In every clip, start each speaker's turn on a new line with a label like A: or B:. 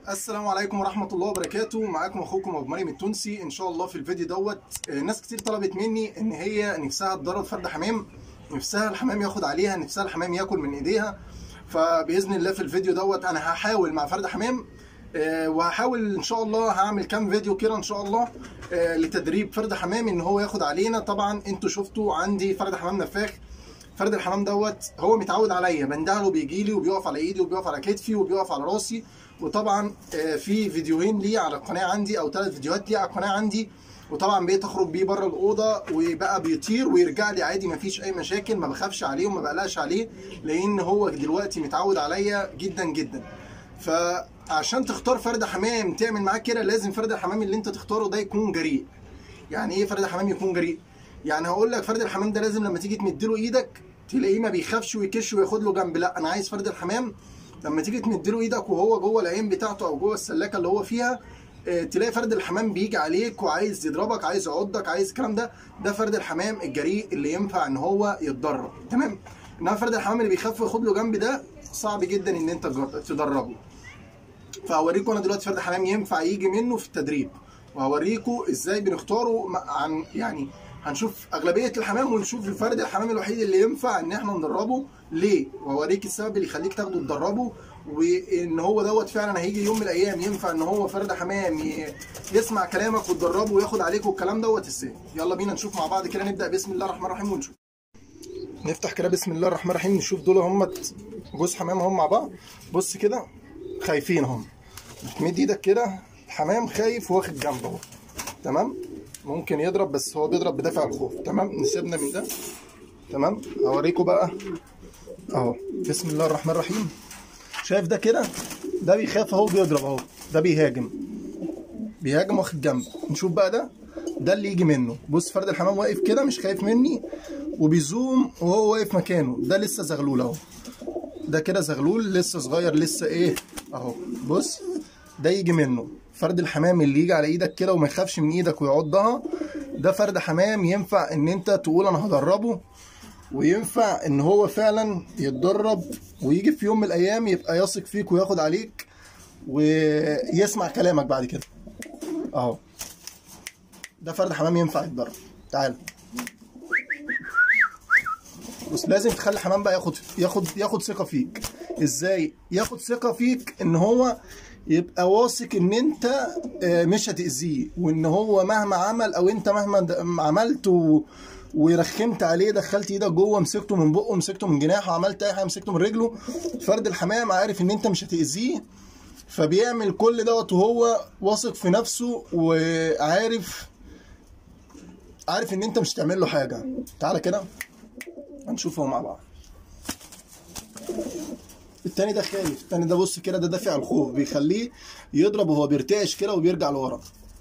A: السلام عليكم ورحمة الله وبركاته معاكم أخوكم أبو مريم التونسي إن شاء الله في الفيديو دوت آه، ناس كتير طلبت مني إن هي نفسها تدرب فرد حمام نفسها الحمام ياخد عليها نفسها الحمام ياكل من إيديها فبإذن الله في الفيديو دوت أنا هحاول مع فرد حمام آه، وهحاول إن شاء الله هعمل كام فيديو كده إن شاء الله آه، لتدريب فرد حمام إن هو ياخد علينا طبعا أنتوا شفتوا عندي فرد حمام نفاخ فرد الحمام دوت هو متعود عليا بندهله بيجي لي وبيقف على ايدي وبيقف على كتفي وبيقف على راسي وطبعا آه، في فيديوهين ليه على القناه عندي او ثلاث فيديوهات ليه على القناه عندي وطبعا بقيت اخرج بيه بره الاوضه وبقى بيطير ويرجع لي عادي مفيش اي مشاكل ما بخافش عليه وما بقلقش عليه لان هو دلوقتي متعود عليا جدا جدا فعشان تختار فرد حمام تعمل معاه كده لازم فرد الحمام اللي انت تختاره ده يكون جريء يعني ايه فرد حمام يكون جريء يعني هقول لك فرد الحمام ده لازم لما تيجي تمدله ايدك تلاقيه ما بيخافش ويكش وياخد له جنب لا انا عايز فرد الحمام لما تيجي تمدله ايدك وهو جوه العين بتاعته او جوه السلاكه اللي هو فيها آه، تلاقي فرد الحمام بيجي عليك وعايز يضربك عايز يعضك عايز الكلام ده ده فرد الحمام الجريء اللي ينفع ان هو يتدرب تمام انما فرد الحمام اللي بيخاف وياخد له جنب ده صعب جدا ان انت تجر- تدربه فهوريكم انا دلوقتي فرد حمام ينفع يجي منه في التدريب وهوريكم ازاي بنختاره م- عن يعني هنشوف اغلبيه الحمام ونشوف الفرد الحمام الوحيد اللي ينفع ان احنا ندربه ليه وهوريك السبب اللي يخليك تاخده تدربه وان هو دوت فعلا هيجي يوم من الايام ينفع ان هو فرد حمام ي- يسمع كلامك وتدربه وياخد عليك والكلام دوت ازاي يلا بينا نشوف مع بعض كده نبدا بسم الله الرحمن الرحيم ونشوف نفتح كده بسم الله الرحمن الرحيم نشوف دول هم جوز حمام هم مع بعض بص كده خايفين هم بتمد ايدك كده الحمام خايف واخد جنب اهو تمام ممكن يضرب بس هو بيضرب بدافع الخوف تمام نسيبنا من ده تمام اوريكم بقى اهو بسم الله الرحمن الرحيم شايف ده كده ده بيخاف اهو بيضرب اهو ده بيهاجم بيهاجم واخد جنب نشوف بقى ده ده اللي يجي منه بص فرد الحمام واقف كده مش خايف مني وبيزوم وهو واقف مكانه ده لسه زغلول اهو ده كده زغلول لسه صغير لسه ايه اهو بص ده يجي منه فرد الحمام اللي يجي على ايدك كده وما يخافش من ايدك ويعضها ده فرد حمام ينفع ان انت تقول انا هدربه وينفع ان هو فعلا يتدرب ويجي في يوم من الايام يبقى يثق فيك وياخد عليك ويسمع كلامك بعد كده اهو ده فرد حمام ينفع يتدرب تعال بس لازم تخلي الحمام بقى ياخد ياخد ياخد ثقه فيك ازاي ياخد ثقه فيك ان هو يبقى واثق ان انت آه، مش هتاذيه وان هو مهما عمل او انت مهما د- عملت و... ورخمت عليه دخلت ايدك جوه مسكته من بقه مسكته من جناحه عملت اي حاجه مسكته من رجله فرد الحمام عارف ان انت مش هتاذيه فبيعمل كل دوت وهو واثق في نفسه وعارف عارف ان انت مش هتعمل له حاجه تعالى كده هنشوفه مع بعض التاني ده خايف التاني ده بص كده ده دافع الخوف بيخليه يضرب وهو بيرتعش كده وبيرجع لورا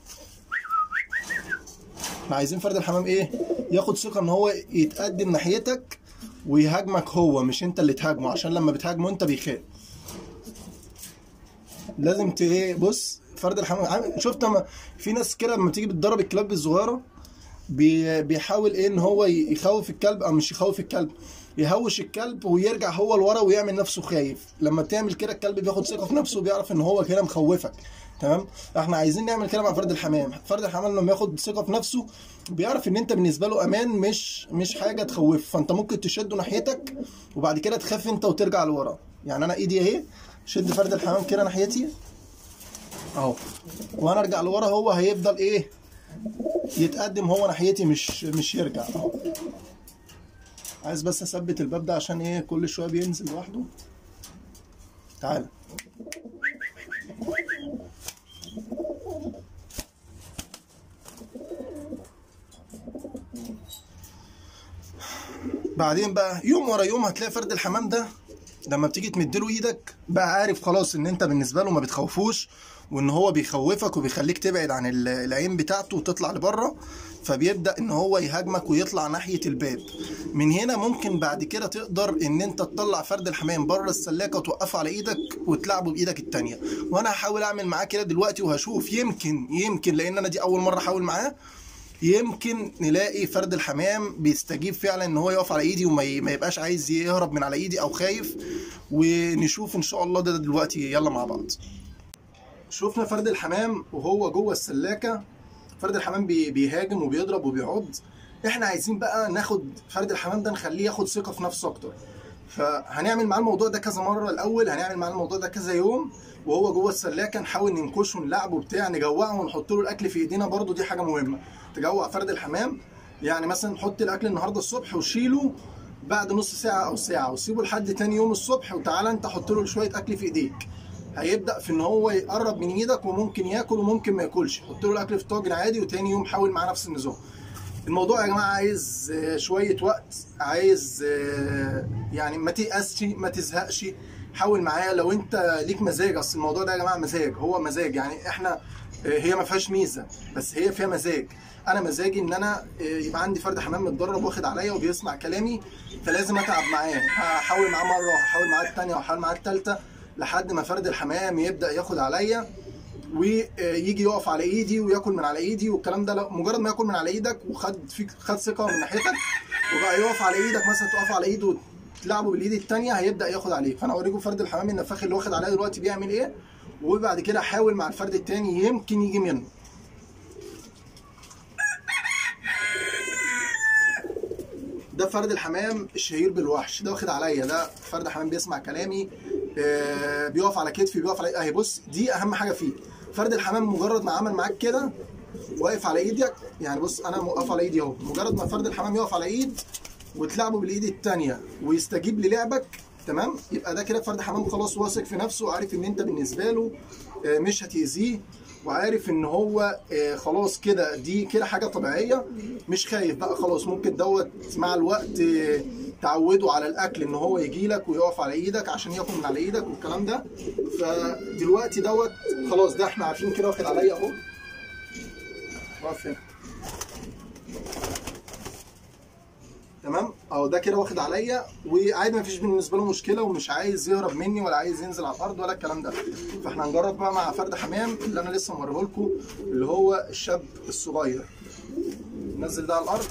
A: احنا عايزين فرد الحمام ايه ياخد ثقه ان هو يتقدم ناحيتك ويهاجمك هو مش انت اللي تهاجمه عشان لما بتهاجمه انت بيخاف لازم ت ايه بص فرد الحمام عامل- شفت ما في ناس كده لما تيجي بتدرب الكلاب الصغيره بي- بيحاول ايه ان هو ي- يخوف الكلب او مش يخوف الكلب يهوش الكلب ويرجع هو لورا ويعمل نفسه خايف لما بتعمل كده الكلب بياخد ثقه في نفسه وبيعرف ان هو كده مخوفك تمام احنا عايزين نعمل كده مع فرد الحمام فرد الحمام لما ياخد ثقه في نفسه بيعرف ان انت بالنسبه له امان مش مش حاجه تخوفه فانت ممكن تشده ناحيتك وبعد كده تخاف انت وترجع لورا يعني انا ايدي اهي شد فرد الحمام كده ناحيتي اهو وانا ارجع لورا هو هيفضل ايه يتقدم هو ناحيتي مش مش يرجع اهو عايز بس اثبت الباب ده عشان ايه كل شويه بينزل لوحده تعالى بعدين بقى يوم ورا يوم هتلاقي فرد الحمام ده لما بتيجي تمدله ايدك بقى عارف خلاص ان انت بالنسبه له ما بتخوفوش وان هو بيخوفك وبيخليك تبعد عن ال- العين بتاعته وتطلع لبره فبيبدا ان هو يهاجمك ويطلع ناحيه الباب من هنا ممكن بعد كده تقدر ان انت تطلع فرد الحمام بره السلاكه وتوقفه على ايدك وتلعبه بايدك التانيه وانا هحاول اعمل معاه كده دلوقتي وهشوف يمكن يمكن لان انا دي اول مره احاول معاه يمكن نلاقي فرد الحمام بيستجيب فعلا ان هو يقف على ايدي وما ي- ما يبقاش عايز يهرب من على ايدي او خايف ونشوف ان شاء الله ده دلوقتي يلا مع بعض شفنا فرد الحمام وهو جوه السلاكه فرد الحمام بي- بيهاجم وبيضرب وبيعض احنا عايزين بقى ناخد فرد الحمام ده نخليه ياخد ثقه في نفسه اكتر فهنعمل معاه الموضوع ده كذا مره الاول هنعمل معاه الموضوع ده كذا يوم وهو جوه السلاكه نحاول ننكشه نلعبه بتاع نجوعه ونحط له الاكل في ايدينا برضو دي حاجه مهمه تجوع فرد الحمام يعني مثلا نحط الاكل النهارده الصبح وشيله بعد نص ساعه او ساعه وسيبه لحد تاني يوم الصبح وتعالى انت حط له شويه اكل في ايديك هيبدا في ان هو يقرب من ايدك وممكن ياكل وممكن ما ياكلش حط له الاكل في طاجن عادي وتاني يوم حاول معاه نفس النظام الموضوع يا جماعه عايز آه، شويه وقت عايز آه، يعني ما تيأسش ما تزهقش حاول معايا لو انت ليك مزاج اصل الموضوع ده يا جماعه مزاج هو مزاج يعني احنا آه، هي ما فيهاش ميزه بس هي فيها مزاج انا مزاجي ان انا آه، يبقى عندي فرد حمام متدرب واخد عليا وبيسمع كلامي فلازم اتعب معاه هحاول معاه مره وهحاول معاه الثانيه وهحاول معاه الثالثه لحد ما فرد الحمام يبدا ياخد عليا ويجي يقف على ايدي وياكل من على ايدي والكلام ده لو مجرد ما ياكل من على ايدك وخد فيك خد ثقه من ناحيتك وبقى يقف على ايدك مثلا تقف على ايده وتلعبه بالايد الثانيه هيبدا ياخد عليك فانا اوريكم فرد الحمام النفاخ اللي واخد عليا دلوقتي بيعمل ايه وبعد كده احاول مع الفرد الثاني يمكن يجي منه ده فرد الحمام الشهير بالوحش ده واخد عليا ده فرد حمام بيسمع كلامي آه، بيقف على كتفي بيقف على اهي بص دي اهم حاجه فيه فرد الحمام مجرد ما عمل معاك كده واقف على ايدك يعني بص انا واقف على ايدي اهو مجرد ما فرد الحمام يقف على ايد وتلعبه بالايد الثانيه ويستجيب للعبك تمام يبقى ده كده فرد حمام خلاص واثق في نفسه وعارف ان انت بالنسبه له آه، مش هتاذيه وعارف ان هو آه، خلاص كده دي كده حاجه طبيعيه مش خايف بقى خلاص ممكن دوت مع الوقت آه، تعوده على الاكل ان هو يجي لك ويقف على ايدك عشان ياكل من على ايدك والكلام ده فدلوقتي دوت خلاص ده احنا عارفين كده واخد عليا اهو واقف هنا تمام اهو ده كده واخد عليا وعادي مفيش بالنسبه له مشكله ومش عايز يهرب مني ولا عايز ينزل على الارض ولا الكلام ده فاحنا هنجرب بقى مع فرد حمام اللي انا لسه موريه لكم اللي هو الشاب الصغير نزل ده على الارض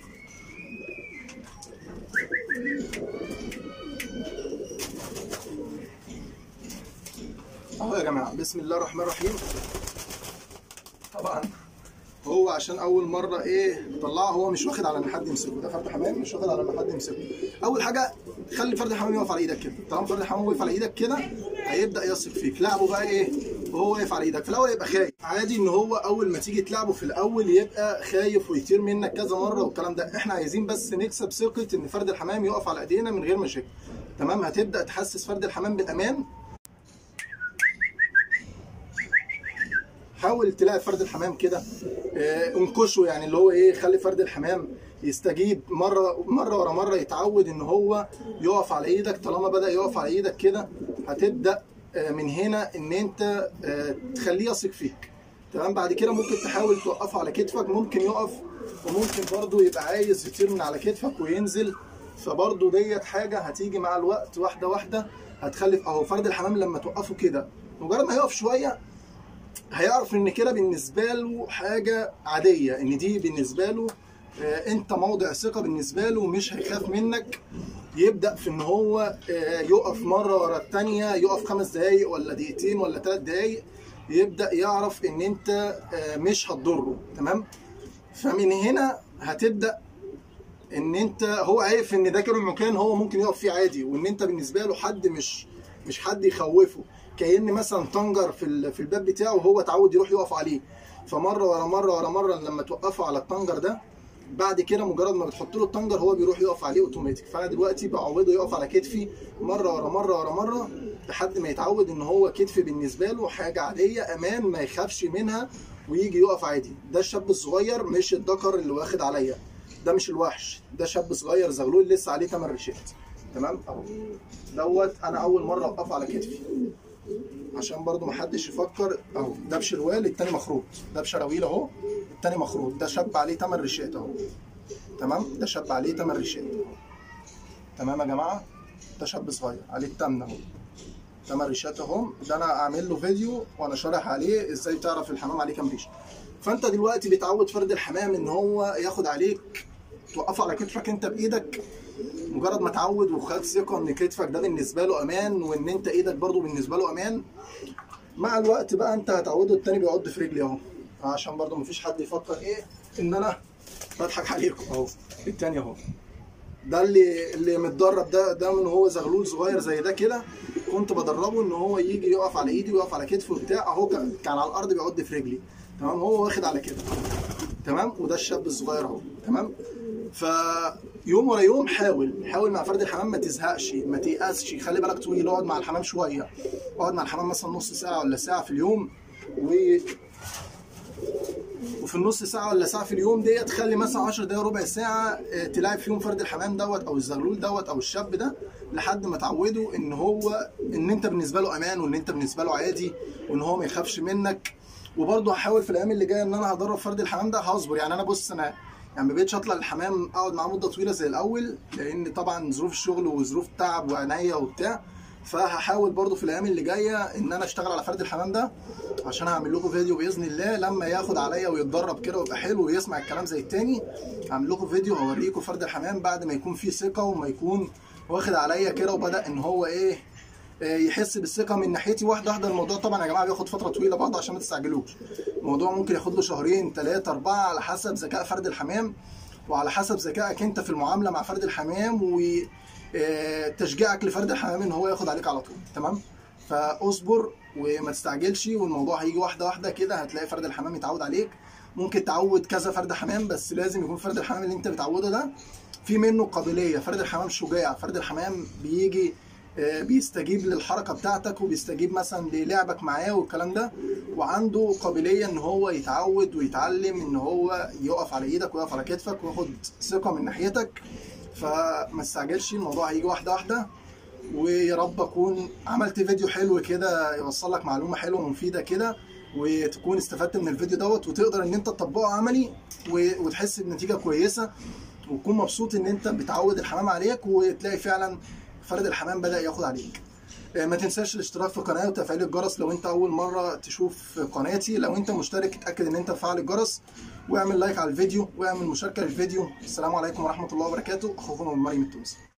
A: اهو يا جماعه بسم الله الرحمن الرحيم طبعا هو عشان اول مره ايه طلعه هو مش واخد على ان حد يمسكه ده فرد حمام مش واخد على ان حد يمسكه اول حاجه خلي فرد الحمام يقف على ايدك كده طالما فرد الحمام وقف على ايدك كده هيبدا يثق فيك لعبه بقى ايه وهو واقف على ايدك في الاول يبقى خايف عادي ان هو اول ما تيجي تلعبه في الاول يبقى خايف ويطير منك كذا مره والكلام ده احنا عايزين بس نكسب ثقه ان فرد الحمام يقف على ايدينا من غير مشاكل تمام هتبدا تحسس فرد الحمام بالامان حاول تلاقي فرد الحمام كده آه، انكشه يعني اللي هو ايه خلي فرد الحمام يستجيب مره مره ورا مره يتعود ان هو يقف على ايدك طالما بدا يقف على ايدك كده هتبدا آه، من هنا ان انت آه، تخليه يثق فيك تمام بعد كده ممكن تحاول توقفه على كتفك ممكن يقف وممكن برضه يبقى عايز يطير من على كتفك وينزل فبرضه ديت حاجه هتيجي مع الوقت واحده واحده هتخلي اهو فرد الحمام لما توقفه كده مجرد ما يقف شويه هيعرف ان كده بالنسبه له حاجه عاديه ان دي بالنسبه له آه، انت موضع ثقه بالنسبه له مش هيخاف منك يبدا في ان هو آه، يقف مره ورا الثانيه يقف خمس دقايق ولا دقيقتين ولا ثلاث دقايق يبدا يعرف ان انت آه، مش هتضره تمام فمن هنا هتبدا ان انت هو عارف ان ده كده المكان هو ممكن يقف فيه عادي وان انت بالنسبه له حد مش مش حد يخوفه كأن مثلا طنجر في ال- في الباب بتاعه وهو اتعود يروح يقف عليه فمره ورا مره ورا مره لما توقفه على الطنجر ده بعد كده مجرد ما بتحط له الطنجر هو بيروح يقف عليه اوتوماتيك فانا دلوقتي بعوده يقف على كتفي مره ورا مره ورا مره لحد ما يتعود ان هو كتفي بالنسبه له حاجه عاديه امان ما يخافش منها ويجي يقف عادي ده الشاب الصغير مش الذكر اللي واخد عليا ده مش الوحش ده شاب صغير زغلول لسه عليه 8 ريشات تمام اهو دوت انا اول مره اوقفه على كتفي عشان برضو محدش يفكر اهو ده بشروال التاني مخروط ده بشراويل اهو التاني مخروط ده شاب عليه 8 ريشات اهو تمام ده شاب عليه 8 ريشات اهو تمام يا جماعه ده شاب صغير عليه التامنه اهو 8 ريشات اهو ده انا اعمل له فيديو وانا شارح عليه ازاي تعرف الحمام عليه كام ريشه فانت دلوقتي بتعود فرد الحمام ان هو ياخد عليك توقفه على كتفك انت بايدك مجرد ما تعود وخد ثقه ان كتفك ده بالنسبه له امان وان انت ايدك برضو بالنسبه له امان مع الوقت بقى انت هتعوده التاني بيعض في رجلي اهو عشان برضه مفيش حد يفكر ايه ان انا بضحك عليكم اهو التاني اهو ده اللي اللي متدرب ده ده من هو زغلول صغير زي ده كده كنت بدربه ان هو يجي يقف على ايدي ويقف على كتفي وبتاع اهو كان كان على الارض بيعض في رجلي تمام هو واخد على كده تمام وده الشاب الصغير اهو تمام فيوم ورا يوم حاول حاول مع فرد الحمام ما تزهقش ما تيأسش خلي بالك طويل اقعد مع الحمام شويه اقعد مع الحمام مثلا نص ساعه ولا ساعه في اليوم و وفي النص ساعه ولا ساعه في اليوم ديت خلي مثلا 10 دقايق ربع ساعه آه، تلعب فيهم فرد الحمام دوت او الزغلول دوت او الشاب ده لحد ما تعوده ان هو ان انت بالنسبه له امان وان انت بالنسبه له عادي وان هو ما يخافش منك وبرضه هحاول في الايام اللي جايه ان انا هدرب فرد الحمام ده هصبر يعني انا بص انا يعني ما بقتش اطلع الحمام اقعد معاه مده طويله زي الاول لان طبعا ظروف الشغل وظروف تعب وعنايه وبتاع فهحاول برضو في الايام اللي جايه ان انا اشتغل على فرد الحمام ده عشان هعمل لكم فيديو باذن الله لما ياخد عليا ويتدرب كده ويبقى حلو ويسمع الكلام زي التاني هعمل لكم فيديو هوريكم فرد الحمام بعد ما يكون فيه ثقه وما يكون واخد عليا كده وبدا ان هو ايه آه، يحس بالثقه من ناحيتي واحده واحده الموضوع طبعا يا جماعه بياخد فتره طويله برضه عشان ما تستعجلوش الموضوع ممكن ياخد له شهرين ثلاثه اربعه على حسب ذكاء فرد الحمام وعلى حسب ذكائك انت في المعامله مع فرد الحمام وتشجيعك لفرد الحمام ان هو ياخد عليك على طول تمام فاصبر وما تستعجلش والموضوع هيجي واحده واحده كده هتلاقي فرد الحمام يتعود عليك ممكن تعود كذا فرد حمام بس لازم يكون فرد الحمام اللي انت بتعوده ده في منه قابليه فرد الحمام شجاع فرد الحمام بيجي آه، بيستجيب للحركه بتاعتك وبيستجيب مثلا للعبك معاه والكلام ده وعنده قابليه ان هو يتعود ويتعلم ان هو يقف على ايدك ويقف على كتفك وياخد ثقه من ناحيتك فما تستعجلش الموضوع هيجي واحده واحده ويا رب اكون عملت فيديو حلو كده يوصل لك معلومه حلوه ومفيده كده وتكون استفدت من الفيديو دوت وتقدر ان انت تطبقه عملي و- وتحس بنتيجه كويسه وتكون مبسوط ان انت بتعود الحمام عليك وتلاقي فعلا فرد الحمام بدا ياخد عليك آه، ما تنساش الاشتراك في القناه وتفعيل الجرس لو انت اول مره تشوف قناتي لو انت مشترك اتاكد ان انت فعل الجرس واعمل لايك على الفيديو واعمل مشاركه للفيديو السلام عليكم ورحمه الله وبركاته اخوكم ابو مريم التونسي